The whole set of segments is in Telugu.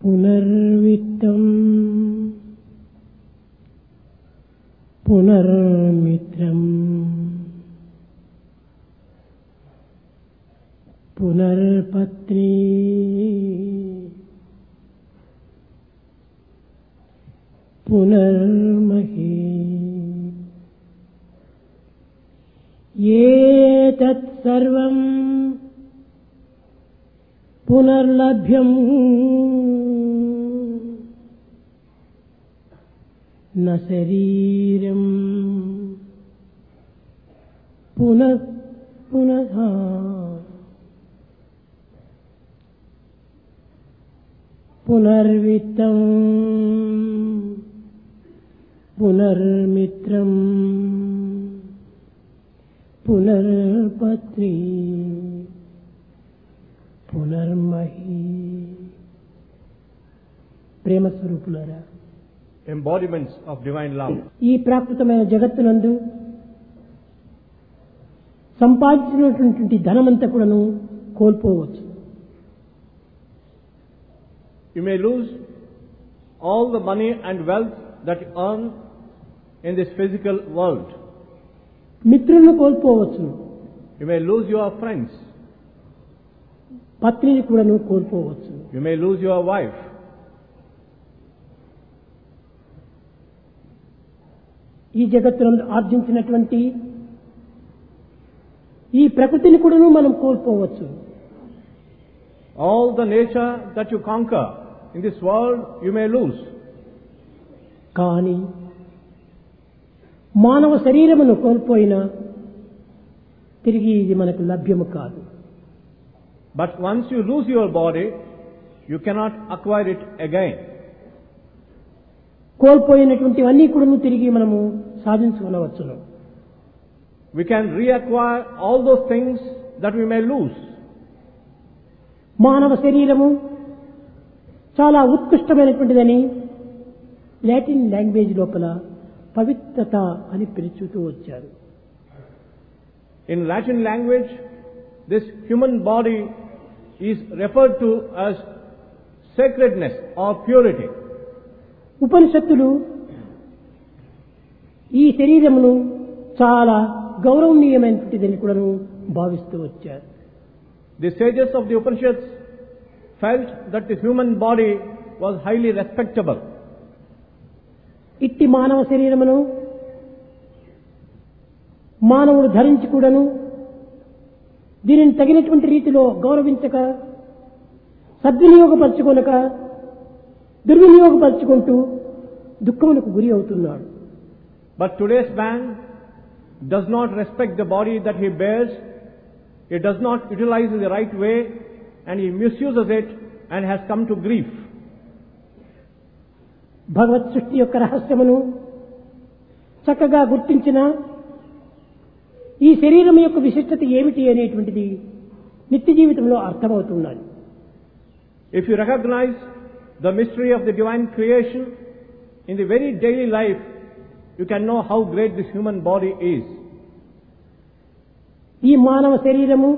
పునర్విత్తం పునర్మిత్రం పునర్పత్ని పునర్మహీ ఏతత్ సర్వం పునర్లభ్యం న శరీరం పునః పునః పునర్విత్తం పునర్మిత్రం పునర్పత్ని పునర్మహి ప్రేమ స్వరూపులారా embodiments of divine love. ఈ ప్రాకృతమైన జగత్తునందు సంపాదించినటువంటి ధనమంతా కూడాను కోల్పోవచ్చు You may lose all the money and wealth that you earn in this physical world. మిత్రులను కోల్పోవచ్చు You may lose your friends. పత్నిని కూడాను కోల్పోవచ్చు You may lose your wife. ఈ జగత్తునందు ఆర్జించినటువంటి ఈ ప్రకృతిని కూడాను మనం కోల్పోవచ్చు All the nature that you conquer in this world, you may lose. కానీ మానవ శరీరమును కోల్పోయినా తిరిగి ఇది మనకు లభ్యము కాదు But once you lose your body, you cannot acquire it again. కోల్పోయినటువంటివన్నీ కూడా తిరిగి మనము సాధించుకునవచ్చును We can reacquire all those things that we may lose. మానవ శరీరము చాలా ఉత్కృష్టమైనటువంటిదని లాటిన్ లాంగ్వేజ్ లోపల పవిత్రత అని పిలుచుతూ వచ్చారు In Latin language, this human body is referred to as sacredness or purity. ఉపనిషత్తులు ఈ శరీరమును చాలా గౌరవనీయమైనటువంటిదని కూడాను భావిస్తూ వచ్చారు The sages of the Upanishads felt that the human body was highly respectable. ఇట్టి మానవ శరీరమును మానవుడు ధరించి కూడాను దీనిని తగినటువంటి రీతిలో గౌరవించక సద్వినియోగపరచుకొనక దుర్వినియోగపరచుకుంటూ దుఃఖములకు గురి అవుతున్నాడు But today's man does not respect the body that he bears. He does not utilize it the right way and he misuses it and has come to grief. భగవత్ సృష్టి యొక్క రహస్యమును చక్కగా గుర్తించిన ఈ శరీరం యొక్క విశిష్టత ఏమిటి అనేటువంటిది నిత్య జీవితంలో అర్థమవుతున్నది If you recognize the mystery of the divine creation in the very daily life, you can know how great this human body is. ఈ మానవ శరీరము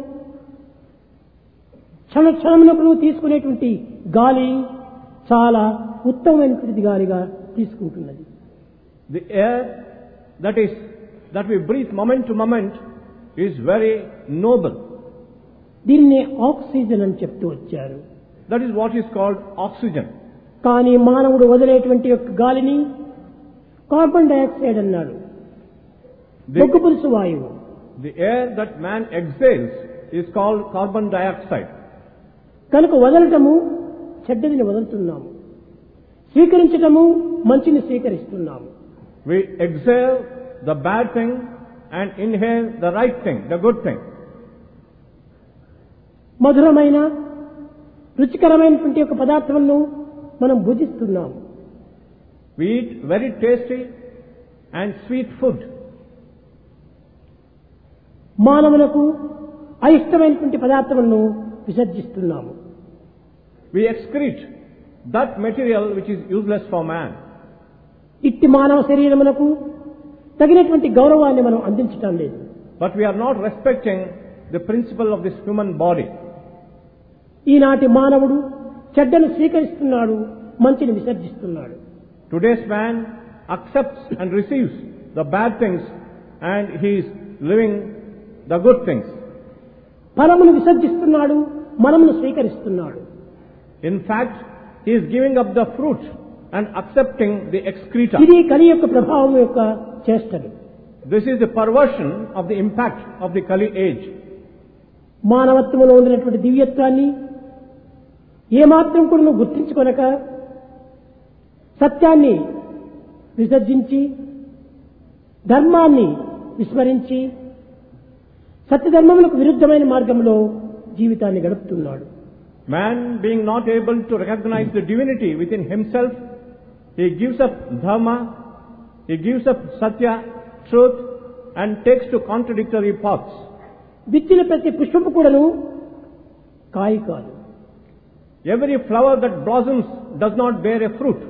క్షణ క్షణమునకు తీసుకునేటువంటి గాలి చాలా ఉత్తమమైనటువంటి గాలిగా తీసుకుంటున్నది The air that is that we breathe moment to moment is very noble. దీన్ని ఆక్సిజన్ అని చెప్తూ వచ్చారు That is what is called oxygen. కానీ మానవుడు వదిలేటువంటి యొక్క గాలిని కార్బన్ డైఆక్సైడ్ అన్నాడు The, బొగ్గు పులుసు వాయువు the air that man exhales is called carbon dioxide. కనుక వదలటము చెడ్డదిని వదులుతున్నాము స్వీకరించటము మంచిని స్వీకరిస్తున్నాము We exhale the bad thing and inhale the right thing, the good thing. మధురమైన రుచికరమైనటువంటి యొక్క పదార్థములను మనం భుజిస్తున్నాము We eat very tasty and sweet food. మానవులకు అయిష్టమైనటువంటి పదార్థములను విసర్జిస్తున్నాము We excrete that material which is useless for man. ఇట్టి మానవ శరీరమునకు తగినటువంటి గౌరవాన్ని మనం అందించటం లేదు But we are not respecting the principle of this human body. ఈనాటి మానవుడు చెడ్డను స్వీకరిస్తున్నాడు మంచిని విసర్జిస్తున్నాడు Today's man accepts and receives the bad things and he is living the good things. ఫలమును విసర్జిస్తున్నాడు మనమును స్వీకరిస్తున్నాడు In fact, he is giving up the fruit and accepting the excreta. ఇది కలి యొక్క ప్రభావం యొక్క చేష్టలు This is the perversion of the impact of the Kali age. మానవత్వంలో ఉండినటువంటి దివ్యత్వాన్ని ఏమాత్రం కూడా నువ్వు గుర్తించుకొనక సత్యాన్ని విసర్జించి ధర్మాన్ని విస్మరించి సత్యధర్మములకు విరుద్ధమైన మార్గంలో జీవితాన్ని గడుపుతున్నాడు Man being not able to recognize the divinity within himself, he gives up dharma, he gives up satya, truth, and takes to contradictory paths. విత్తిన ప్రతి పుష్పము కూడాను కాయి కాదు Every flower that blossoms does not bear a fruit.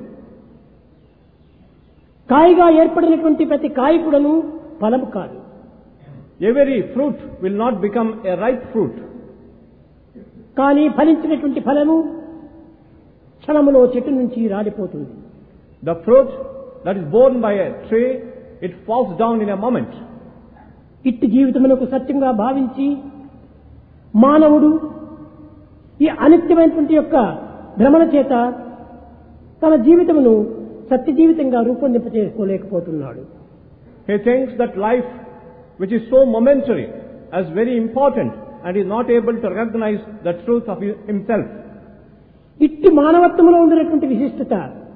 కాయిగా ఏర్పడినటువంటి ప్రతి కాయి కూడాను ఫలము కాదు Every fruit will not become a ripe fruit. కానీ ఫలించినటువంటి ఫలము క్షణములో చెట్టు నుంచి రాలిపోతుంది The fruit that is borne by a tree, it falls down in a moment. ఇట్టి జీవితమునకు సత్యంగా భావించి మానవుడు ఈ అనిత్యమైనటువంటి యొక్క భ్రమణ చేత తన జీవితమును సత్య జీవితంగా రూపొందింపచేసుకోలేకపోతున్నాడు He thinks that life, which is so momentary, as very important, and is not able to recognize the truth of himself. ఇట్టి మానవత్వంలో ఉండినటువంటి విశిష్టత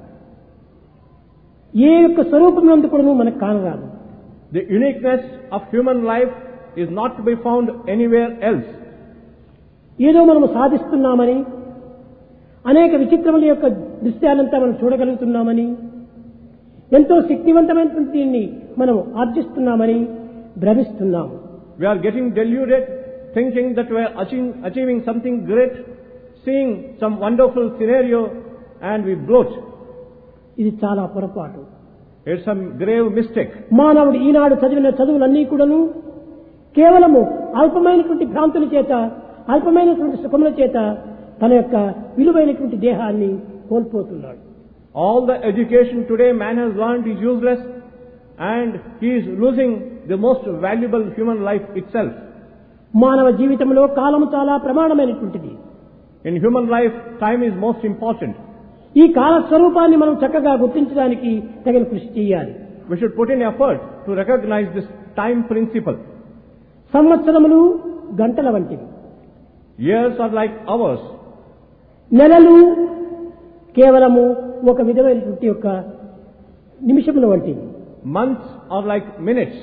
ఏ యొక్క స్వరూపం కూడా మనకు కానరాదు The uniqueness of human life is not to be found anywhere else. ఏదో మనము సాధిస్తున్నామని అనేక విచిత్రముల యొక్క దృశ్యాలంతా మనం చూడగలుగుతున్నామని ఎంతో శక్తివంతమైనటువంటి దీన్ని మనం ఆర్జిస్తున్నామని భ్రమిస్తున్నాము We are getting deluded, thinking that we are achieving, achieving something great, seeing some wonderful scenario, and we bloat. ఇది చాలా పొరపాటు It's some grave mistake. మానవుడు ఈనాడు చదివిన చదువులన్నీ కూడాను కేవలము అల్పమైనటువంటి భ్రాంతుల చేత అల్పమైనటువంటి సుఖముల చేత తన యొక్క విలువైనటువంటి దేహాన్ని కోల్పోతున్నాడు All the education today man has learned is useless, and he is losing the most valuable human life itself. మానవ జీవితంలో కాలము చాలా ప్రమాణమైనటువంటిది In human life, time is most important. ఈ కాల స్వరూపాన్ని మనం చక్కగా గుర్తించడానికి తగిన కృషి చేయాలి We should put in effort to recognize this time principle. సంవత్సరములు గంటల వంటివి Years are like hours. నెలలు కేవలము ఒక విధమైనటువంటి యొక్క నిమిషముల వంటివి Months are like minutes.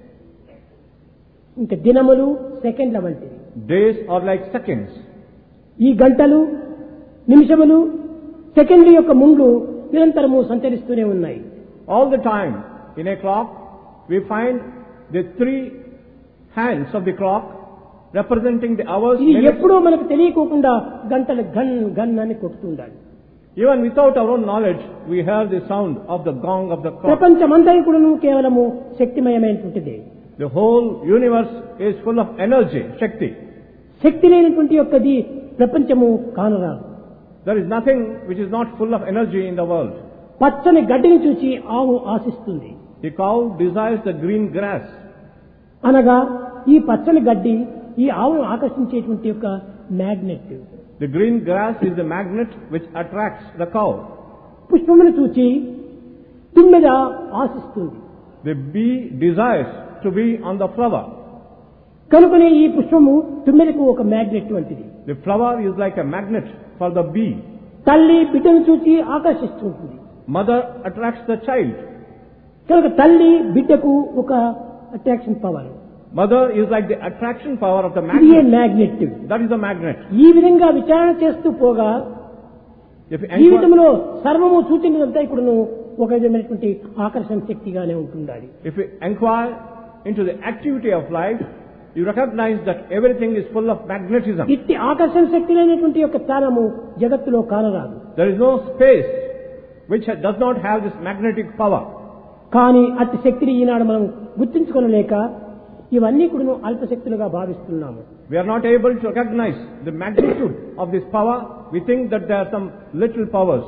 ఇంకా దినములు సెకండ్ల వంటివి Days are like seconds. ఈ గంటలు నిమిషములు సెకండ్ల యొక్క ముండ్లు నిరంతరము సంచరిస్తూనే ఉన్నాయి All the time, in a clock, we find the three hands of the clock representing the hours, ఇది minutes. ఎప్పుడో మనకు తెలియకోకుండా గంటలు గన్ గన్ అని కొడుతుండాలి Even without our own knowledge, we hear the sound of the gong of the clock. ప్రపంచమంతా కూడాను కేవలము శక్తిమయమైనటువంటిది The whole universe is full of energy, Shakti. శక్తి లేనటువంటి యొక్కది ప్రపంచము కానరాదు There is nothing which is not full of energy in the world. పచ్చని గడ్డిని చూసి ఆవు ఆశిస్తుంది The cow desires the green grass. అనగా ఈ పచ్చని గడ్డి ఈ ఆవును ఆకర్షించేటువంటి యొక్క magnet The green grass is the magnet which attracts the cow. పుష్పమును చూచి తుమ్మెద ఆశిస్తుంది The bee desires to be on the flower. కనుకనే ఈ పుష్పము తుమ్మెదకు ఒక మ్యాగ్నెట్ వంటిది The flower is like a magnet for the bee. తల్లి బిడ్డను చూసి ఆకర్షిస్తుంటుంది Mother attracts the child. కనుక తల్లి బిడ్డకు ఒక attraction power Mother is like the attraction power of the ఇది magnet. Magnet That is the magnet. ఈ విధంగా విచారణ చేస్తూ పోగా If you inquire, జీవితంలో సర్వము సూచించినంతా ఇప్పుడును ఒక విధమైనటువంటి ఆకర్షణ శక్తిగానే ఉంటుండాలి if you inquire into the activity of life, you recognize that everything is full of magnetism. ఇట్టి ఆకర్షణ శక్తి లేనటువంటి యొక్క స్థానము జగత్తులో కానరాదు There is no space which does not have this magnetic power. కానీ అట్టి శక్తిని ఈనాడు మనం గుర్తించుకొనలేక ఇవన్నీ కూడా అల్పశక్తులుగా భావిస్తున్నాము We are not able to recognize the magnitude of this power. we think that there are some little powers.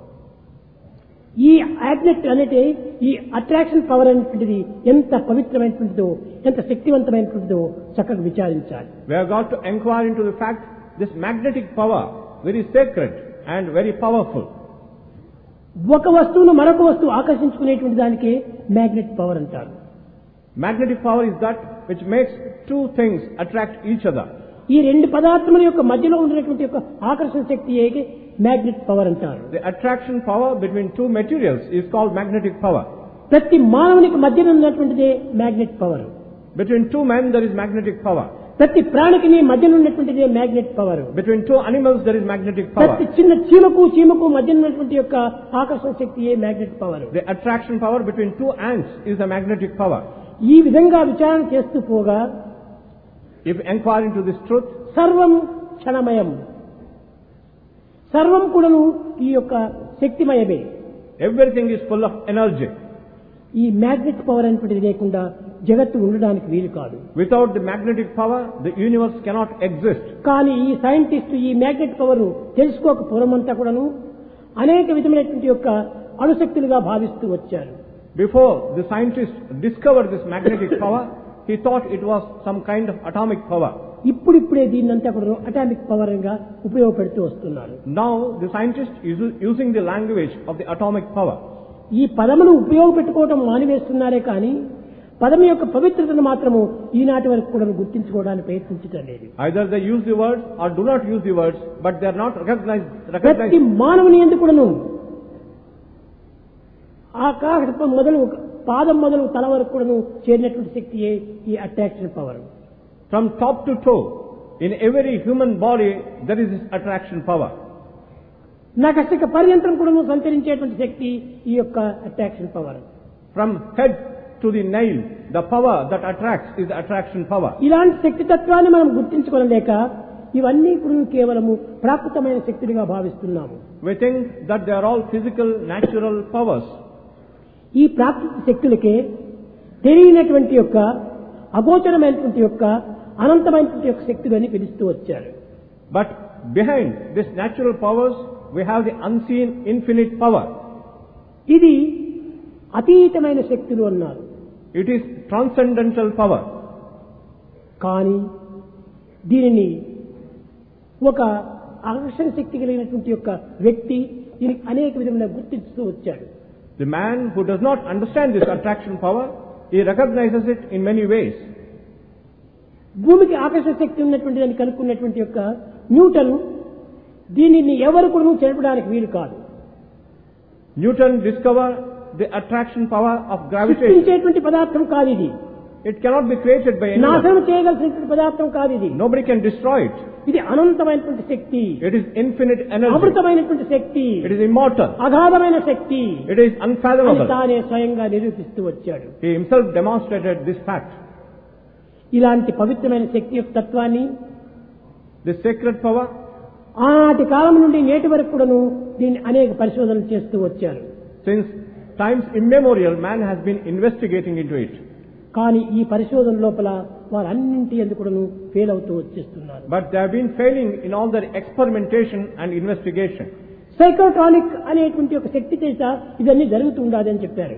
ఈ మ్యాగ్నెట్ అనేది ఈ అట్రాక్షన్ పవర్ అనేటువంటిది ఎంత పవిత్రమైనటువంటిదో ఎంత శక్తివంతమైనటువంటిదో చక్కగా విచారించాలి We have got to inquire into the fact this magnetic power, very sacred and very powerful. ఒక వస్తువును మరొక వస్తువు ఆకర్షించుకునేటువంటి దానికి మ్యాగ్నెట్ పవర్ అంటారు Magnetic power is that which makes two things attract each other. ఈ రెండు పదార్థముల యొక్క మధ్యలో ఉన్నటువంటి యొక్క ఆకర్షణ శక్తి ఏకి మ్యాగ్నెట్ పవర్ అంటారు The attraction power between two materials is called magnetic power. ప్రతి మానవునికి మధ్యన ఉన్నటువంటిదే magnet power Between two men there is magnetic power. ప్రతి ప్రాణికి మధ్యన ఉన్నటువంటిదే magnet power Between two animals there is magnetic power. ప్రతి చిన్న చీమకు చీమకు మధ్యన ఉన్నటువంటి యొక్క ఆకర్షణ శక్తియే magnet power The attraction power between two ants is the magnetic power. ఈ విధంగా విచారణ చేస్తూ పోగా If you inquire into this truth, సర్వం క్షణమయం సర్వం కూడాను ఈ యొక్క శక్తిమయమే everything is full of energy. ఈ మ్యాగ్నెట్ పవర్ అనేటువంటిది లేకుండా జగత్తు ఉండడానికి వీలు కాదు Without the magnetic power, the universe cannot exist. కానీ ఈ సైంటిస్ట్ ఈ మ్యాగ్నెట్ పవర్ తెలుసుకోక పూర్వమంతా కూడాను అనేక విధమైనటువంటి యొక్క అణుశక్తులుగా భావిస్తూ వచ్చారు Before the scientist discovered this magnetic power, he thought it was some kind of atomic power. ఇప్పుడిప్పుడే దీన్నంతా కూడా అటామిక్ పవర్ గా ఉపయోగపెడుతూ వస్తున్నారు Now the scientist is using the language of the atomic power. ఈ పదమును ఉపయోగపెట్టుకోవటం మానివేస్తున్నారే కానీ పదం యొక్క పవిత్రతను మాత్రము ఈనాటి వరకు కూడా గుర్తించుకోవడానికి ప్రయత్నించటం లేదు Either they use the words or do not use the words, but they are not recognized. ప్రతి recognized. మానవుని ఎందుకు కూడాను ఆకాశ మొదలు పాదం మొదలు తల వరకు కూడాను చేరినటువంటి శక్తియే ఈ attraction power From top to toe, in every human body, there is this attraction power. నకసిక పర్యంతం కూడాను సంచరించేటువంటి శక్తి ఈ యొక్క attraction power From head to the nail, the power that attracts is the attraction power. ఇలాంటి శక్తి తత్వాన్ని మనం గుర్తించుకోలేక ఇవన్నీ కూడా కేవలము ప్రాకృతమైన శక్తులుగా భావిస్తున్నాము We think that they are all physical, natural powers. ఈ ప్రాకృతిక శక్తులకే తెలియనటువంటి యొక్క అగోచరమైనటువంటి యొక్క అనంతమైనటువంటి యొక్క శక్తులు అని పిలుస్తూ వచ్చారు But behind these natural powers, we have the unseen infinite power. ఇది అతీతమైన శక్తులు అన్నారు It is transcendental power. కానీ దీనిని ఒక ఆకర్షణ శక్తి కలిగినటువంటి యొక్క వ్యక్తి దీనికి అనేక విధమైన గుర్తిస్తూ వచ్చాడు The man who does not understand this attraction power, he recognizes it in many ways. భూమికి ఆకర్షణ శక్తి ఉన్నటువంటి దాన్ని కనుక్కున్నటువంటి యొక్క న్యూటన్ దీనిని ఎవరు కూడా చెరపడానికి వీలు కాదు Newton discovered the attraction power of gravitation. సృష్టించేటువంటి పదార్థం కాదు ఇది It cannot be created by anyone. నాశనం చేయగలిసినటువంటి పదార్థం కాదు ఇది Nobody can destroy it. ఇది అనంతమైనటువంటి శక్తి It is infinite energy. అమృతమైనటువంటి Shakti It is immortal. అగాధమైన Shakti It is అని unfathomable. తానే స్వయంగా నిరూపిస్తూ వచ్చాడు He himself demonstrated this fact. ఇలాంటి పవిత్రమైన శక్తి యొక్క తత్వాన్ని This sacred power, ఆనాటి కాలం నుండి నేటి వరకు కూడాను దీన్ని అనేక పరిశోధనలు చేస్తూ వచ్చారు since times immemorial, man has been investigating into it. కానీ ఈ పరిశోధన లోపల వారన్నింటి ఎందుకు కూడాను ఫెయిల్ అవుతూ వచ్చేస్తున్నారు But they have been failing in all their experimentation and investigation. సైకోట్రానిక్ అనేటువంటి ఒక శక్తి చేత ఇవన్నీ జరుగుతుండాలి అని చెప్పారు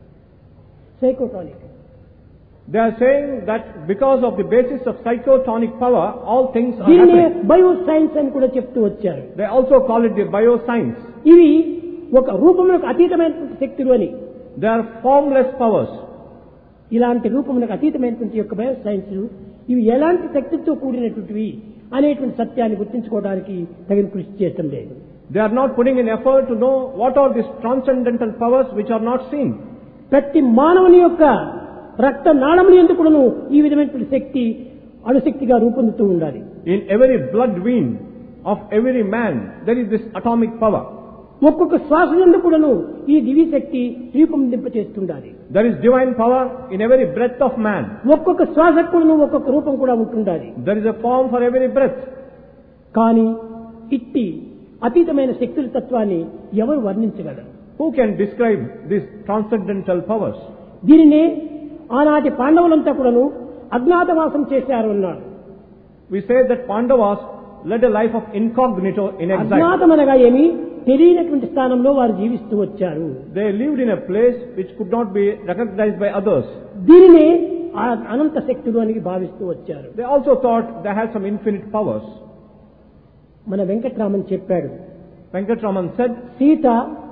psychotronic They are saying that because of the basis of psychotonic power, all things are దీన్నే happening. బయో సైన్స్ అని కూడా చెప్తూ వచ్చారు They also call it the bioscience. ఇవి ఒక రూపములకు అతీతమైనటువంటి శక్తులు అని They are formless powers. ఇలాంటి రూపములకు అతీతమైనటువంటి యొక్క బయో సైన్స్ ఇవి ఎలాంటి శక్తితో కూడినటువంటివి అనేటువంటి సత్యాన్ని గుర్తించుకోవడానికి తగిన కృషి చేయటం లేదు They are not putting in effort to know what are these transcendental powers which are not seen. ప్రతి మానవుని యొక్క రక్త నాళములు ఎందుకును ఈ విధమైనటువంటి శక్తి అణుశక్తిగా రూపొందుతూ ఉండాలి In every blood vein of every man, there is this atomic power. ఒక్కొక్క శ్వాస ఎందుకును ఈ దివ్య శక్తి రూపొందింప చేస్తుండాలి There is divine power in every breath of man. ఒక్కొక్క శ్వాసకు కూడాను ఒక్కొక్క రూపం కూడా ఉంటుండాలి There is a form for every breath. కానీ ఇట్టి అతీతమైన శక్తుల తత్వాన్ని ఎవరు వర్ణించగలరు Who can describe these transcendental powers? దీనినే ఆనాటి పాండవులంతా కూడాను అజ్ఞాతవాసం చేశారు అన్నాడు We say that Pandavas led a life of incognito in exile. అజ్ఞాతమనగా ఏమి తెలియనటువంటి స్థానంలో వారు జీవిస్తూ వచ్చారు They lived in a place which could not be recognized by others. దీనినే ఆ అనంత శక్తులు అని భావిస్తూ వచ్చారు They also thought they had some infinite powers. మన వెంకట్రామన్ చెప్పాడు Venkatraman said, సీత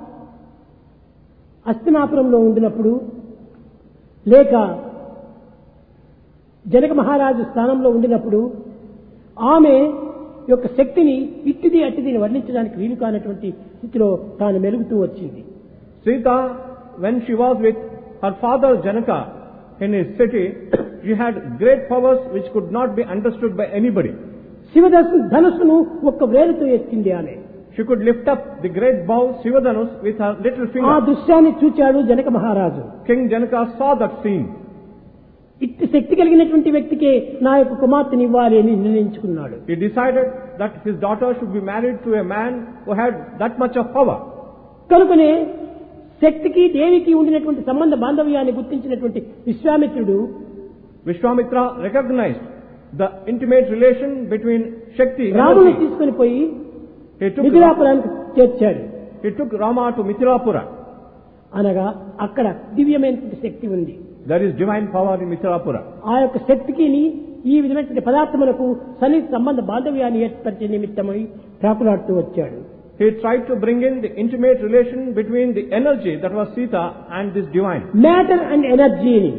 అస్తినాపురంలో ఉండినప్పుడు లేక జనక మహారాజు స్థానంలో ఉండినప్పుడు ఆమె యొక్క శక్తిని ఇట్టిది అట్టిదిని వర్ణించడానికి వీలు కానటువంటి స్థితిలో తాను మెలుగుతూ వచ్చింది Sita, when she was with her father Janaka in his city, she had great powers which could not be understood by anybody. శివదర్శు ధనుస్సును ఒక్క వేలుతో ఎత్తింది ఆమె She could lift up the great bow Sivadanus with her little ఆ finger. దృశ్యాన్ని చూచాడు జనక మహారాజు King Janaka saw that scene. ఇట్టి శక్తి కలిగినటువంటి వ్యక్తికే నా యొక్క కుమార్తెని ఇవ్వాలి అని నిర్ణయించుకున్నాడు He decided that his daughter should be married to a man who had that much of power. కనుకనే శక్తికి దేవికి ఉండినటువంటి సంబంధ బాంధవ్యాన్ని గుర్తించినటువంటి విశ్వామిత్రుడు Vishwamitra recognized the intimate relation between Shakti రాముని energy. తీసుకుని పోయి He took, మిథిలాపురానికి చేర్చాడు he took Rama to Mithilapura. అనగా అక్కడ దివ్యమైనటువంటి శక్తి ఉంది There is divine power in Mithilapura. ఆ యొక్క శక్తికి ఈ విధమైనటువంటి పదార్థములకు సన్నిహిత సంబంధ బాంధవ్యాన్ని ఏర్పరిచే నిమిత్తమై ప్రాకులాడుతూ వచ్చాడు He tried to bring in the intimate relation between the energy that was Sita and this divine. Matter and ఎనర్జీని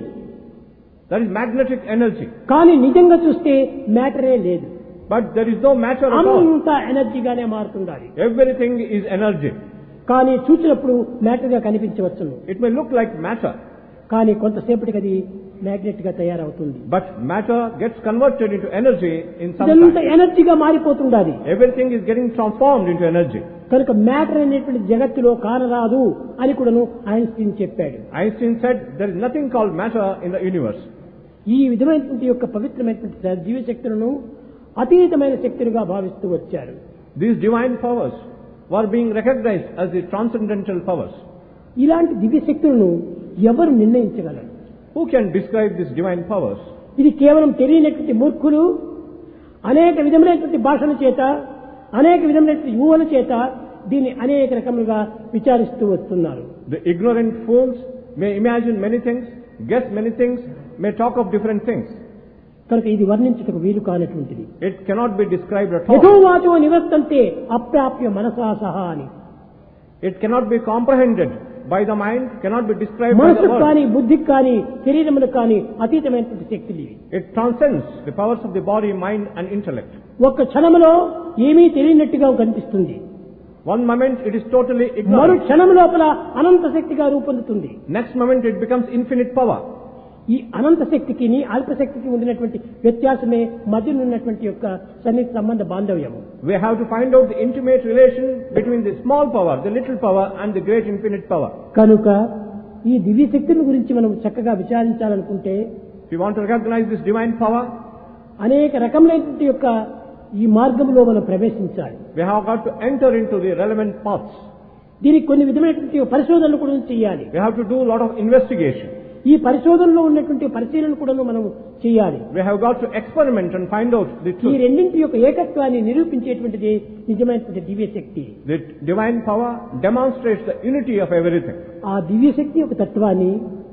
That is magnetic energy. కానీ నిజంగా చూస్తే మ్యాటరే లేదు But there is no matter at all. అంతా ఎనర్జీగానే మారుతుండాలి Everything is energy. కానీ చూసినప్పుడు మ్యాటర్ గా కనిపించవచ్చును It may look like matter, కానీ కొంతసేపటికి అది మ్యాగ్నెట్ గా తయారవుతుంది but matter gets converted into energy in some ఇదంతా time. ఎనర్జీగా మారిపోతుండాలి Everything is getting transformed into energy. కనుక మ్యాటర్ అనేటువంటి జగత్తులో కానరాదు అని కూడాను ఐన్స్టీన్ చెప్పాడు Einstein said there is nothing called matter in the universe. ఈ విధమైనటువంటి యొక్క పవిత్రమైనటువంటి జీవశక్తులను అతీతమైన శక్తులుగా భావిస్తూ వచ్చారు These divine powers were being recognized as the transcendental powers. ఇలాంటి దివ్య శక్తులను ఎవరు నిర్ణయించగలరు Who can describe these divine powers? ఇది కేవలం తెలియనటువంటి మూర్ఖులు అనేక విధములైనటువంటి భాషల చేత అనేక విధములైనటువంటి యువల చేత దీన్ని అనేక రకములుగా విచారిస్తూ వస్తున్నారు The ignorant fools may imagine many things, guess many things, may talk of different things. కనుక ఇది వర్ణించుటకు వీలు కానటువంటిది It cannot be described at all. యథోవాచో నివర్తంతే అప్రాప్య మనసా సహా అని It cannot be comprehended by the mind, cannot be described by the మనసుకు word. కానీ బుద్ధికి కానీ శరీరములకు కానీ అతీతమైనటువంటి శక్తులు ఇవి It transcends the powers of the body, mind and intellect. ఒక్క క్షణములో ఏమీ తెలియనట్టుగా కనిపిస్తుంది One moment it is totally మరు ignorant. క్షణం లోపల అనంత శక్తిగా రూపొందుతుంది Next moment it becomes infinite power. ఈ అనంత శక్తికి అల్పశక్తికి ఉండినటువంటి వ్యత్యాసమే మధ్యనున్నటువంటి యొక్క సన్నిహిత సంబంధ బాంధవ్యము We have to find out the intimate relation between the small power, the little power and the great infinite power. కనుక ఈ దివ్య శక్తుల గురించి మనం చక్కగా విచారించాలనుకుంటే If you want to recognize this divine power, అనేక రకములైనటువంటి యొక్క ఈ మార్గంలో మనం ప్రవేశించాలి we have got to enter into the relevant paths. దీనికి కొన్ని విధమైనటువంటి పరిశోధనలు కూడా చేయాలి We have to do a lot of investigation. ఈ పరిశోధనలో ఉన్నటువంటి పరిశీలన కూడా మనం చేయాలి We have got to experiment and find out the ఈ truth. రెండింటి యొక్క ఏకత్వాన్ని నిరూపించేటువంటిది నిజమైనటువంటి దివ్య శక్తి The divine power demonstrates the unity of everything. ఆ దివ్య శక్తి యొక్క తత్వాన్ని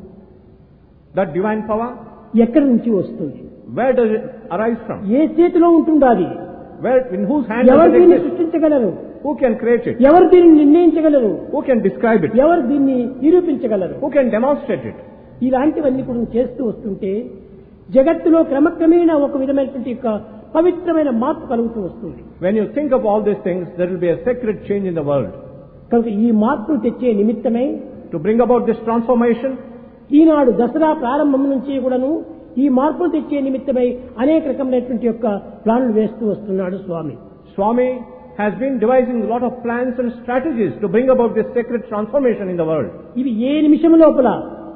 That divine power, ఎక్కడి నుంచి వస్తుంది where does it arise from? ఏ చేతిలో ఉంటుండాలి Where, in whose hand ఎవరు does it దీన్ని exist? సృష్టించగలరు Who can create it? ఎవరు దీన్ని నిర్ణయించగలరు Who can describe it? ఎవరు దీన్ని నిరూపించగలరు Who can demonstrate it? ఇలాంటివన్నీ కూడా చేస్తూ వస్తుంటే జగత్తులో క్రమక్రమేణా ఒక విధమైనటువంటి యొక్క పవిత్రమైన మార్పు కలుగుతూ వస్తుంది When you think of all these things, there will be a sacred change in the world. కనుక ఈ మార్పును తెచ్చే నిమిత్తమై To bring about this transformation, ఈనాడు దసరా ప్రారంభం నుంచి కూడాను ఈ మార్పును తెచ్చే నిమిత్తమై అనేక రకమైనటువంటి యొక్క ప్లాన్లు వేస్తూ వస్తున్నాడు స్వామి Swami has been devising a lot of plans and strategies to bring about this sacred transformation in the world. ఇవి ఏ నిమిషం లోపల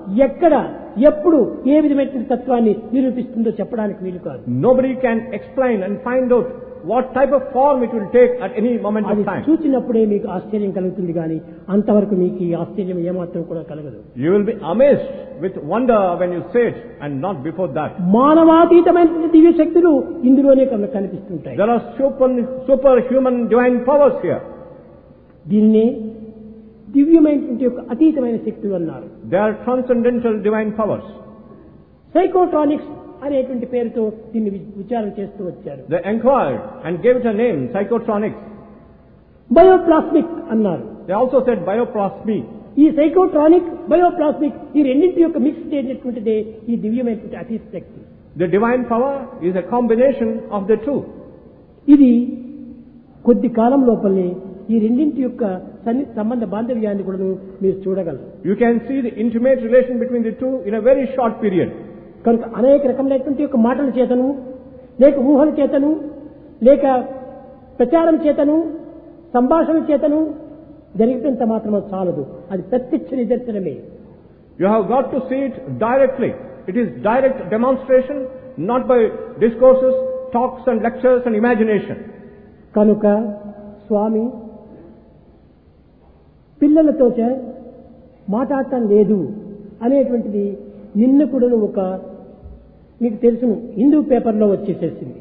ఎక్కడ ఎప్పుడు ఏ విధమైన తత్వాన్ని నిరూపిస్తుందో చెప్పడానికి వీలు కాదు Nobody can explain and find out what type of form it will take at any moment అది of time. చూచినప్పుడే మీకు ఆశ్చర్యం కలుగుతుంది కానీ అంతవరకు మీకు ఈ ఆశ్చర్యం ఏమాత్రం కూడా కలగదు You will be amazed with wonder when you say it and not before that. మానవాతీతమైన దివ్య శక్తులు ఇందులోనే కన- కనిపిస్తుంటాయి There are super, superhuman divine powers here. దీన్ని దివ్యమైనటువంటి యొక్క అతీతమైన శక్తులు అన్నారు They are transcendental divine powers. సైకోట్రానిక్స్ అనేటువంటి పేరుతో దీన్ని వి- విచారణ చేస్తూ వచ్చారు They inquired and gave it a name, psychotronics. Bioplasmic అన్నారు They also said bioplasmy. ఈ సైకోట్రానిక్ బయోప్లాస్మిక్ ఈ రెండింటి యొక్క మిక్స్ చేసినటువంటిదే ఈ దివ్యమైనటువంటి అతీత శక్తి The divine power is a combination of the two. ఇది కొద్ది కాలం లోపలనే ఈ రెండింటి యొక్క సన్ని సంబంధ బాంధవ్యాన్ని కూడా మీరు చూడగలరు You can see the intimate relation between the two in a very short period. కనుక అనేక రకములైనటువంటి యొక్క మాటల చేతను లేక ఊహల చేతను లేక ప్రచారం చేతను సంభాషణ చేతను జరిగినంత మాత్రం అది చాలదు అది ప్రత్యక్ష నిదర్శనమే You have got to see it directly. It is direct demonstration, not by discourses, talks and lectures and imagination. కనుక స్వామి పిల్లలతో చే- మాట్లాడటం లేదు అనేటువంటిది నిన్న కూడా ఒక మీకు తెలుసును హిందూ పేపర్లో వచ్చేసేసింది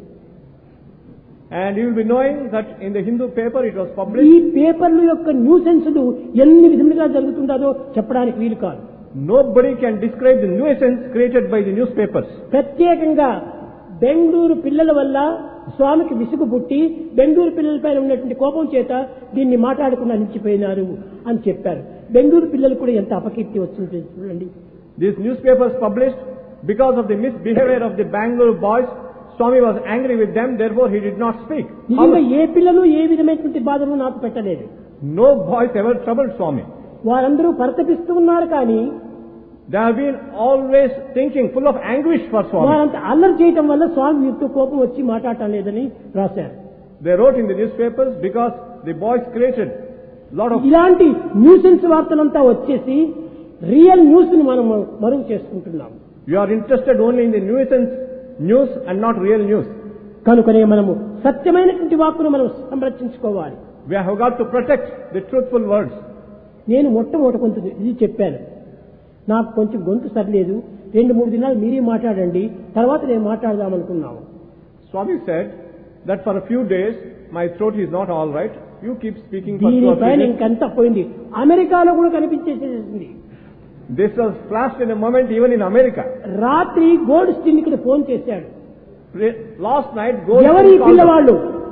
And you will be knowing that in the Hindu paper it was ఈ published. పేపర్ల యొక్క న్యూసెన్స్లు ఎన్ని విధములుగా జరుగుతుందో చెప్పడానికి వీలు కాదు Nobody can describe the nuisance created by the newspapers. ప్రత్యేకంగా బెంగళూరు పిల్లల వల్ల స్వామికి విసుగు పుట్టి బెంగళూరు పిల్లలపైన ఉన్నటువంటి కోపం చేత దీన్ని మాట్లాడకుండా నిలిచిపోయినారు అని చెప్పారు బెంగళూరు పిల్లలు కూడా ఎంత అపకీర్తి వచ్చింది చూడండి These newspapers published because of the misbehavior of the Bangalore boys. Swami was angry with them, therefore he did not speak. How నిజంగా much- ఏ పిల్లలు ఏ విధమైనటువంటి బాధను నాకు పెట్టలేదు No boys ever troubled Swami. వారందరూ పరితపిస్తూ ఉన్నారు కానీ They have been always thinking, full of anguish for Swami. వారంత అల్లరి చేయటం వల్ల స్వామి వీరితో కోపం వచ్చి మాట్లాడటం లేదని రాశారు They wrote in the newspapers because the boys created lot of ఇలాంటి న్యూసెన్స్ వార్తలంతా వచ్చేసి రియల్ న్యూస్ ని మనం మరుగు చేసుకుంటున్నాం You are interested only in the nuisance news and not real news. కనుకనే మనము సత్యమైనటువంటి వాక్కును మనం సంరక్షించుకోవాలి We have got to protect the truthful words. నేను మొట్టమొదటి కొంచెం ఇది చెప్పాను నాకు కొంచెం గొంతు సరిలేదు రెండు మూడు దినాలు మీరే మాట్లాడండి తర్వాత నేను మాట్లాడదామనుకున్నాము Swami said that for a few days my throat is not all right. You keep speaking for two or దీనిపైన three days. ఇంకంతా పోయింది అమెరికాలో కూడా కనిపించేసేసింది This was flashed in a moment even in America. రాత్రి గోల్డ్ స్టిన్ ఇక్కడ ఫోన్ చేశాడు Re- Last night, Gold ఎవరి called them. పిల్లవాళ్ళు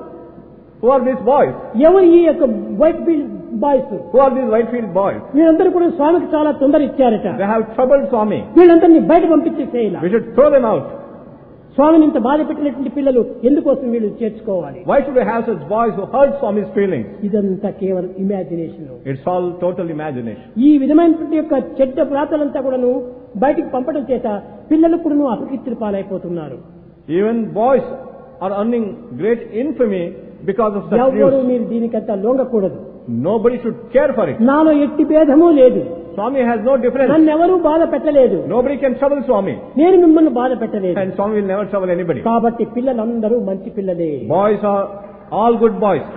Who are these boys? ఎవరు ఈ యొక్క Whitefield boys Who are these Whitefield boys? వీళ్ళందరూ కూడా స్వామికి చాలా తొందర ఇచ్చారట They have troubled Swami. వీళ్ళందరినీ బయట పంపించేసేయాల We should throw them out. స్వామిని ఇంత బాధ పెట్టినటువంటి పిల్లలు ఎందుకోసం వీళ్ళు చేర్చుకోవాలి Why should we have such boys who hurt Swami's feelings? ఇదంతా కేవలం imagination It's all total imagination. ఈ విధమైనటువంటి యొక్క చెడ్డ ప్రాతలంతా కూడాను బయటికి పంపడం చేత పిల్లలు కూడాను అపకీర్తులు పాలైపోతున్నారు Even boys are earning great infamy because of such ఎవరు news. మీరు దీనికంతా లొంగకూడదు Nobody should care for it. నాలో ఎట్టి భేదము లేదు Swami has no difference. నన్ను ఎవరూ బాధ పెట్టలేదు Nobody can trouble Swami. నేను మిమ్మల్ని బాధ పెట్టలేదు And Swami will never trouble anybody. కాబట్టి పిల్లలందరూ మంచి పిల్లలే Boys are all good boys.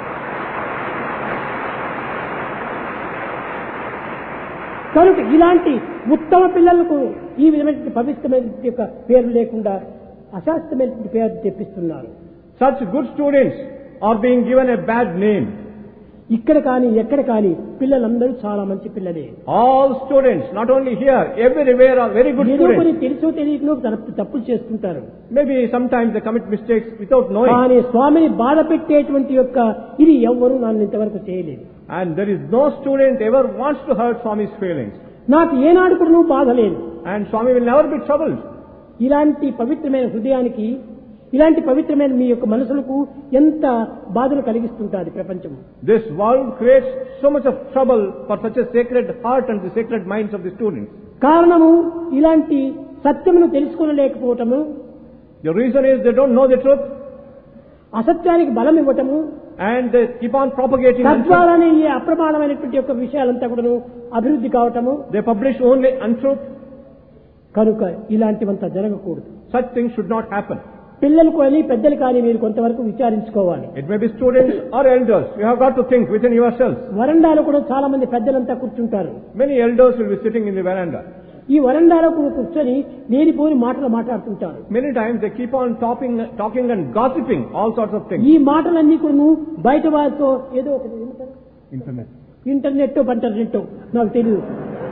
కనుక ఇలాంటి ఉత్తమ పిల్లలకు ఈ విధమైన పవిత్రమైన యొక్క పేరు లేకుండా అశాస్త్రమైనటువంటి పేరు తెప్పిస్తున్నారు Such good students are being given a bad name. ఇక్కడ కానీ ఎక్కడ కానీ పిల్లలందరూ చాలా మంచి పిల్లలే All students, not only here, everywhere are very good ఏదో కొన్ని students. తెలుసో తెలియకనో తప్పు- తప్పులు చేస్తుంటారు Maybe sometimes they commit mistakes without knowing. కానీ స్వామిని బాధ పెట్టేటువంటి యొక్క ఇది ఎవ్వరూ నన్ను ఇంతవరకు చేయలేదు And there is no student ever wants to hurt Swami's feelings. నాకు ఏనాడు కూడా నువ్వు బాధ లేదు And Swami will never be troubled. ఇలాంటి పవిత్రమైన హృదయానికి ఇలాంటి పవిత్రమైన మీ యొక్క మనసులకు ఎంత బాధలు కలిగిస్తుంటారు ప్రపంచం This world creates so much of trouble for such a sacred heart and the sacred minds of the students. కారణము ఇలాంటి సత్యమును తెలుసుకోలేకపోవటము The reason is they don't know the truth అసత్యానికి బలం ఇవ్వటము and they keep on propagating untruth. తద్వారానే ఈ అప్రమాణమైనటువంటి యొక్క విషయాలంతా కూడాను అభివృద్ధి కావటము They publish only untruth. కనుక ఇలాంటివంతా జరగకూడదు Such things should not happen. పిల్లలు కానీ పెద్దలు కానీ మీరు కొంతవరకు విచారించుకోవాలి It may be students or elders. You have got to think within yourselves. వరండాలో కూడా చాలా మంది పెద్దలంతా కూర్చుంటారు Many elders will be sitting in the veranda. ఈ వరండాలో కూడా కూర్చొని లేనిపోని మాటలు మాట్లాడుతుంటారు Many times they keep on talking, talking and gossiping all sorts of things. ఈ మాటలన్నీ కూడా బయట వారితో ఏదో ఒకటి ఏమంటారు? Internet. ఇంటర్నెట్ పంటర్నెట్ నాకు తెలియదు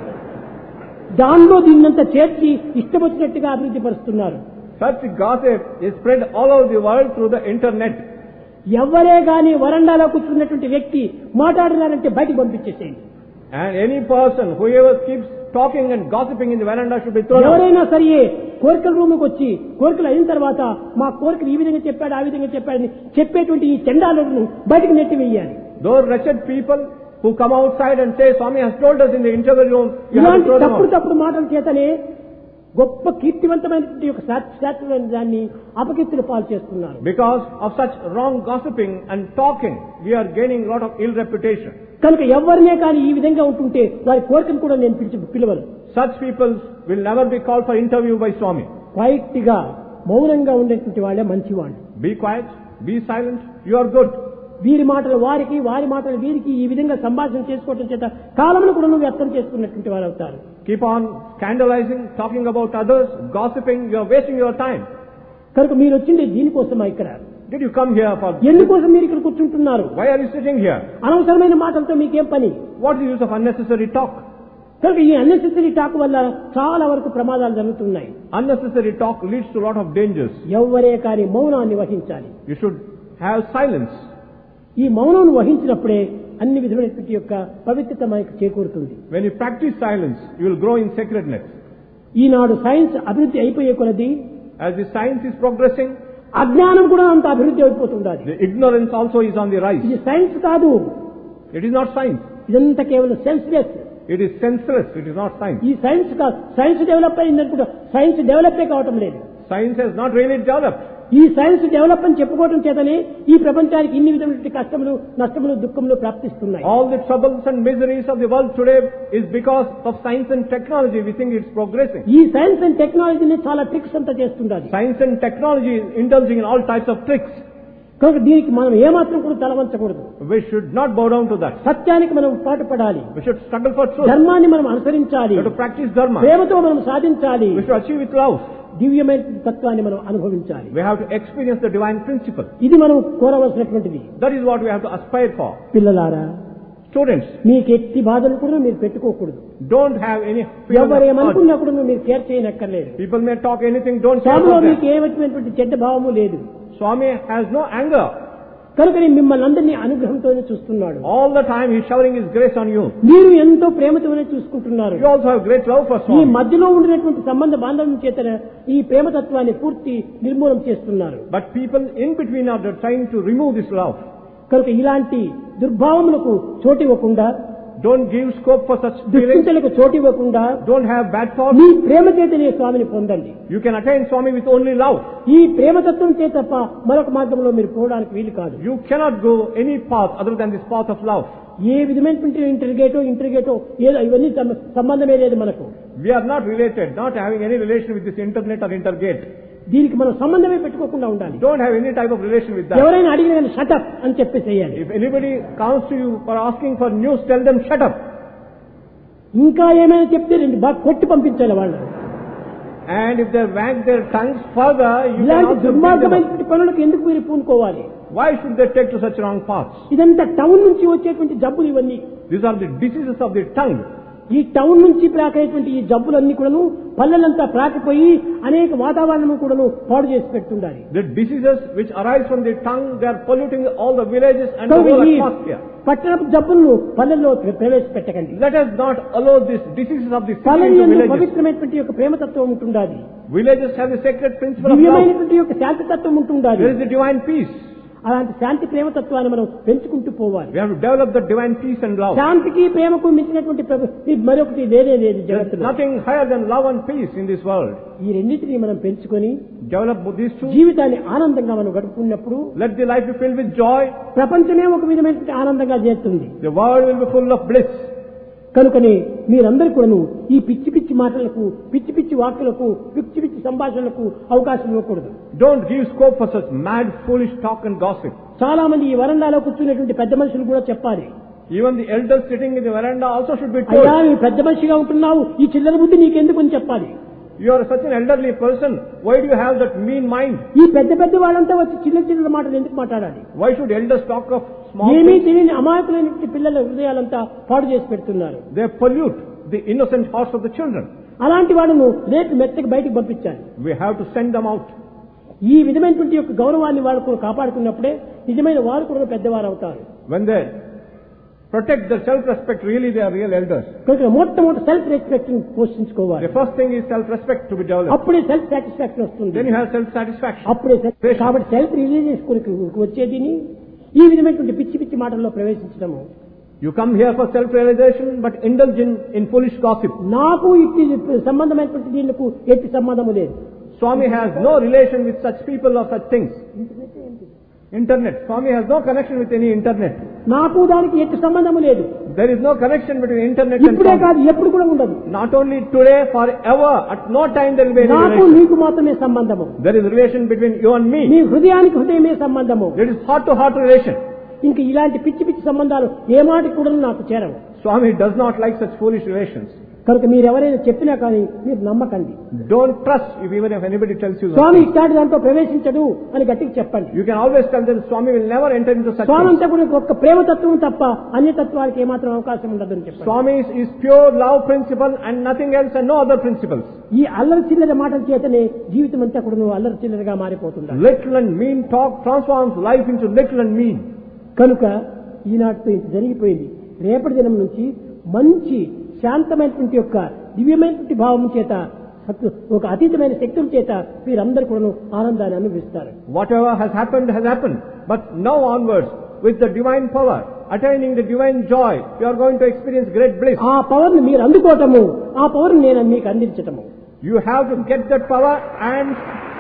దానిలో దీన్నంతా చేర్చి ఇష్టం వచ్చినట్టుగా అభివృద్ధి పరుస్తున్నారు Such gossip is spread all over the world through the internet. ఎవరే గాని వరండాలో కూర్చున్నటువంటి వ్యక్తి మాట్లాడినారంటే బయటకు పంపించేసేయండి And any person, whoever keeps talking and gossiping in the veranda should be thrown out. ఎవరైనా సరే కోరికల రూమ్కి వచ్చి కోరికలు అయిన తర్వాత మా కోరికలు ఈ విధంగా చెప్పాడు ఆ విధంగా చెప్పాడని చెప్పేటువంటి ఈ చెండాలను బయటకు నెట్టి వేయాలి Those wretched people who come outside and say, Swami has told us in the interval room, you have to ఇలాంటి throw them తప్పుడు out. తప్పుడు మాటల చేతనే గొప్ప కీర్తివంతమైనటువంటి యొక్క శా- శాస్త్రమైన దాన్ని అపకీర్తులు పాలు చేస్తున్నారు Because of such wrong gossiping and talking, we are gaining a lot of ill reputation. కనుక ఎవరినే కానీ ఈ విధంగా ఉంటుంటే వారి కోరికను కూడా నేను పిలిచి పిలవను Such people will never be called for interview by Swami. Quiet గా మౌనంగా ఉండేటువంటి వాళ్ళే మంచివాళ్ళు Be quiet, be silent, you are good. వీరి మాటలు వారికి వారి మాటలు వీరికి ఈ విధంగా సంభాషణ చేసుకోవటం చేత కాలమును కూడా నువ్వు వ్యర్థం చేసుకున్నటువంటి వారు అవుతారు Keep on scandalizing, talking about others, gossiping, you are wasting your time. కనుక మీరు వచ్చింది దీనికోసమా ఇక్కడ Did you come here for ఎందుకోసం మీరు ఇక్కడ కూర్చుంటున్నారు Why are you sitting here? అనవసరమైన మాటలతో మీకేం పని What is the use of unnecessary talk? కనుక ఈ అన్నెసెసరీ టాక్ వల్ల చాలా వరకు ప్రమాదాలు జరుగుతున్నాయి Unnecessary talk leads to a lot of dangers. ఎవరే కానీ మౌనాన్ని వహించాలి You should have silence. ఈ మౌనం వహించినప్పుడే అన్ని విధమైనటువంటి యొక్క పవిత్రత మనకు చేకూరుతుంది When you practice silence, you will grow in sacredness. ఈనాడు సైన్స్ అభివృద్ధి అయిపోయే కొలది As the science is progressing, అజ్ఞానం కూడా అంత అభివృద్ధి అయిపోతుండాలి the ignorance also is on the rise. ఇది సైన్స్ కాదు It is not science. ఇదంతా కేవలం senseless It is senseless. It is not science. ఈ సైన్స్ కాదు సైన్స్ డెవలప్ అయిందనుకుంటా సైన్స్ డెవలపే కావటం లేదు Science has not really developed. ఈ సైన్స్ డెవలప్ అని చెప్పుకోవడం చేతనే ఈ ప్రపంచానికి ఇన్ని విధమైనటువంటి కష్టములు నష్టములు దుఃఖములు ప్రాప్తిస్తున్నాయి All the troubles and miseries of the world today is because of science and technology. We think it's progressing. ఈ సైన్స్ అండ్ టెక్నాలజీని చాలా ట్రిక్స్ అంతా చేస్తుండాలి Science and technology is indulging in all types of tricks. కనుక దీనికి మనం ఏమాత్రం కూడా తలవంచకూడదు We should not bow down to that. సత్యానికి మనం పాటుపడాలి We should struggle for truth. ధర్మాన్ని మనం అనుసరించాలి We have to practice dharma. ప్రేమతో మనం సాధించాలి We should achieve with love. దివ్యమైన తత్వాన్ని మనం అనుభవించాలి We have to experience the divine principle. ఇది మనం కోరవలసినటువంటిది That is what we have to aspire for. పిల్లలారా Students, మీకు ఎట్టి బాధలు కూడా మీరు పెట్టుకోకూడదు don't have any fear of God. ఎవరేమనుకున్నా కూడా మీరు కేర్ చేయనక్కర్లేదు People may talk anything, don't care స్వామిలో about మీకు that. ఏమైనటువంటి చెడ్డ భావము లేదు Swami has no anger. కనుక నేను మిమ్మల్ని అందరినీ అనుగ్రహంతోనే చూస్తున్నాడు All the time he's showering his grace on you. మీరు ఎంతో ప్రేమతోనే చూసుకుంటున్నారు You also have great love for ఈ Swami. మధ్యలో ఉండినటువంటి సంబంధ బాంధవ్యం చేత ఈ ప్రేమతత్వాన్ని పూర్తి నిర్మూలన చేస్తున్నారు But people in between are trying to remove this love. కనుక ఇలాంటి దుర్భావములకు చోటు ఇవ్వకుండా Don't give scope for such feelings. దుష్టింతలకు చోటు ఇవ్వకుండా Don't have bad thoughts. మీ ప్రేమ చేతనే స్వామిని పొందండి You can attain Swami with only love. ఈ ప్రేమతత్వం చే తప్ప మరొక మార్గంలో మీరు పోవడానికి వీలు కాదు You cannot go any path other than this path of love. ఏ విధమైనటువంటి ఇంటర్గేటో ఇంటర్గేటో ఏదో ఇవన్నీ సం- సంబంధమే లేదు మనకు We are not related, not having any relation with this internet or intergate. దీనికి మనం సంబంధమే పెట్టుకోకుండా ఉండాలి Don't have any type of relation with that. ఎవరైనా అడిగిన కానీ షటప్ అని చెప్పేసేయాలి If anybody comes to you for asking for news, tell them shut up. ఇంకా ఏమైనా చెప్తే రెండు బాగా కొట్టి పంపించాలి వాళ్ళు And if they wag their tongues further, you can ఇలాంటి also beat them up. దుర్మార్గమైనటువంటి పనులకు ఎందుకు మీరు పూనుకోవాలి Why should they take to such wrong paths? ఇదంతా టౌన్ నుంచి వచ్చేటువంటి జబ్బులు ఇవన్నీ These are the diseases of the tongue. ఈ టౌన్ నుంచి ప్రాకేటువంటి ఈ జబ్బులన్నీ కూడాను పల్లెలంతా ప్రాకిపోయి అనేక వాతావరణం కూడాను పాడు చేసి పెడుతుండాలి The diseases which arise from the tongue, they are polluting all the villages and the కనుక whole ఈ atmosphere. పట్టణపు జబ్బులను పల్లెల్లో ప్రవేశపెట్టకండి Let us not allow these diseases of the city పల్లె into యందు villages. పవిత్రమైనటువంటి యొక్క ప్రేమతత్వం ఉంటుండాలి Villages have the sacred principle of love. దివ్యమైనటువంటి యొక్క శాంతితత్వం ఉంటుండాలి There is the divine peace. అలాంటి శాంతి ప్రేమతత్వాన్ని మనం పెంచుకుంటూ పోవాలి We have to develop the divine peace and love. శాంతికి ప్రేమకు మించినటువంటి ప్రభు- ఇది మరొకటి లేనే లేదు There is జగత్తులో nothing higher than love and peace in this world. ఈ రెండింటిని మనం పెంచుకొని Develop these two. జీవితాన్ని ఆనందంగా మనం గడుపుకున్నప్పుడు Let the life be filled with joy. ప్రపంచమే ఒక విధమైనటువంటి ఆనందంగా చేస్తుంది The world will be full of bliss. కనుకనే మీరందరూ కూడాను ఈ పిచ్చి పిచ్చి మాటలకు పిచ్చి పిచ్చి వాక్కులకు పిచ్చి పిచ్చి సంభాషణలకు అవకాశం ఇవ్వకూడదు Don't give scope for such mad, foolish talk and gossip. చాలా మంది ఈ వరండాలో కూర్చున్నటువంటి పెద్ద మనుషులు కూడా చెప్పాలి Even the elders sitting in the veranda also should be అయ్యా told, నువ్వు పెద్ద మనిషిగా ఉంటున్నావు ఈ చిల్లర బుద్ధి నీకెందుకు అని చెప్పాలి you are such an elderly person. Why do you have that mean mind? ఈ పెద్ద పెద్ద వాళ్ళంతా వచ్చి చిన్న చిన్న మాటలు ఎందుకు మాట్లాడాలి Why should elders talk of small ఏమీ things? తెలియని అమాయకులైన పిల్లల హృదయాలంతా పాడు చేసి పెడుతున్నారు They pollute the innocent hearts of the children. అలాంటి వాళ్ళను రేపు మెత్తకి బయటకు పంపించాలి We have to send them out. ఈ విధమైనటువంటి యొక్క గౌరవాన్ని వాళ్ళు కూడా కాపాడుకున్నప్పుడే నిజమైన వారు కూడా పెద్దవారు అవుతారు When they protect their self-respect, really they are real elders. కనుక మొట్టమొదటి సెల్ఫ్ రెస్పెక్ట్ పోషించుకోవాలి The first thing is self-respect to be developed. అప్పుడే సెల్ఫ్ సాటిస్ఫాక్షన్ వస్తుంది Then you have self-satisfaction. అప్పుడే self- కాబట్టి సెల్ఫ్ రిలీజియస్ కొరకు వచ్చేదిని ఈ విధమైనటువంటి పిచ్చి పిచ్చి మాటల్లో ప్రవేశించడము You come here for self-realization, but indulge in, in foolish gossip. నాకు ఇట్టి సంబంధమైనటువంటి దీనికి ఎట్టి సంబంధము లేదు Swami has no relation with such people or such things. Internet. Swami has no connection with any internet. నాకు దానికి ఎట్టి సంబంధము లేదు There is no connection between internet and ఇప్పుడే Swami. కాదు ఎప్పుడు కూడా ఉండదు Not only today, forever. At no time there will be any నాకు relation. నీకు మాత్రమే సంబంధము There is a relation between you and me. నీ హృదయానికి హృదయమే సంబంధము There is heart-to-heart relation. ఇంక ఇలాంటి పిచ్చి పిచ్చి సంబంధాలు ఏ మాటికి కూడా నాకు చేరవు Swami does not like such foolish relations. కనుక మీరు ఎవరైనా చెప్పినా కానీ మీరు నమ్మకండి Don't trust if even if anybody tells you Swamy something. ఇట్లాంటి దాంట్లో ప్రవేశించడు అని గట్టిగా చెప్పండి You can always tell them Swami will never enter into such Swamy things. అంతా కూడా ఒక్క ప్రేమ తత్వం తప్ప అన్య తత్వానికి ఏమాత్రం అవకాశం ఉండదు అని చెప్పండి Swami is, is pure love principle and nothing else and no other principles. ఈ అల్లరి చిల్లర మాటల చేతనే జీవితం అంతా కూడా నువ్వు అల్లరి చిల్లరగా మారిపోతుందా Little and mean talk transforms life into little and mean. కనుక ఈనాటితో ఇంత జరిగిపోయింది రేపటి దినం నుంచి మంచి శాంతమైనటువంటి యొక్క దివ్యమైనటువంటి భావం చేత సత్తు- ఒక అతీతమైన శక్తుల చేత మీరందరూ కూడా ఆనందాన్ని అనుభవిస్తారు Whatever has happened has happened. But now onwards, with the divine power, attaining the divine joy, you are going to experience great bliss. ఆ పవర్ ని మీరు అందుకోవటము ఆ పవర్ నేను మీకు అందించటము You have to get that power and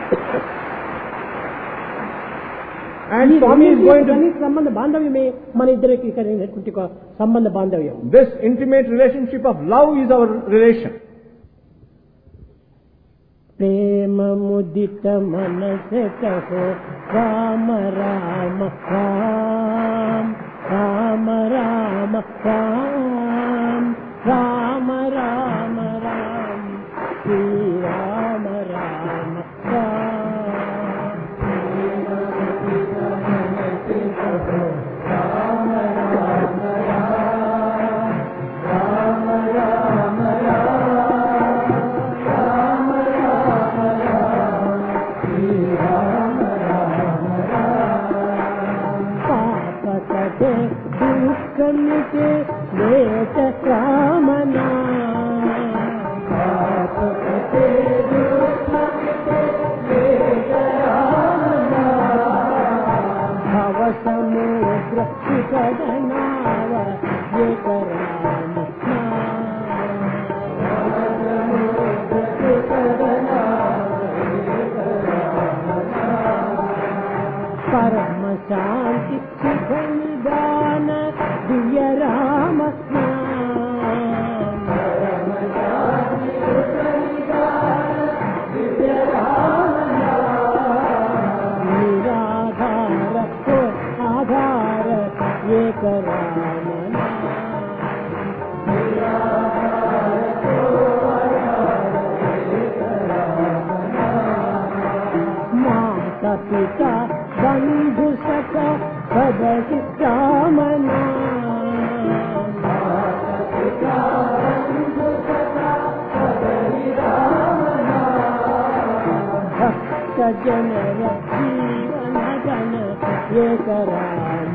and ఈ Swami is రెండింటి going to కనీస సంబంధ బాంధవ్యమే మన ఇద్దరికి కలిగినటువంటి ఒక సంబంధ బాంధవ్యం this intimate relationship of love is our relation. ప్రేమ ముదిత మనస కహో రామ రామ రామ రామ రామ రామ రామ రామ రామ శ్రీ రామ రామ పాపకటే దుఃఖమితే లేట రామనా పాపకటే భవ సముద్ర వికటనావ ఏక రామ పరమ శాంతి సుఖ నిదాన దివ్య రామ నిరాధార ఓ ఆధార ఏక రామ మాత పిత బంధు సఖ పదసి రామనా భక్త జనర జీవన గణ ఏక రామ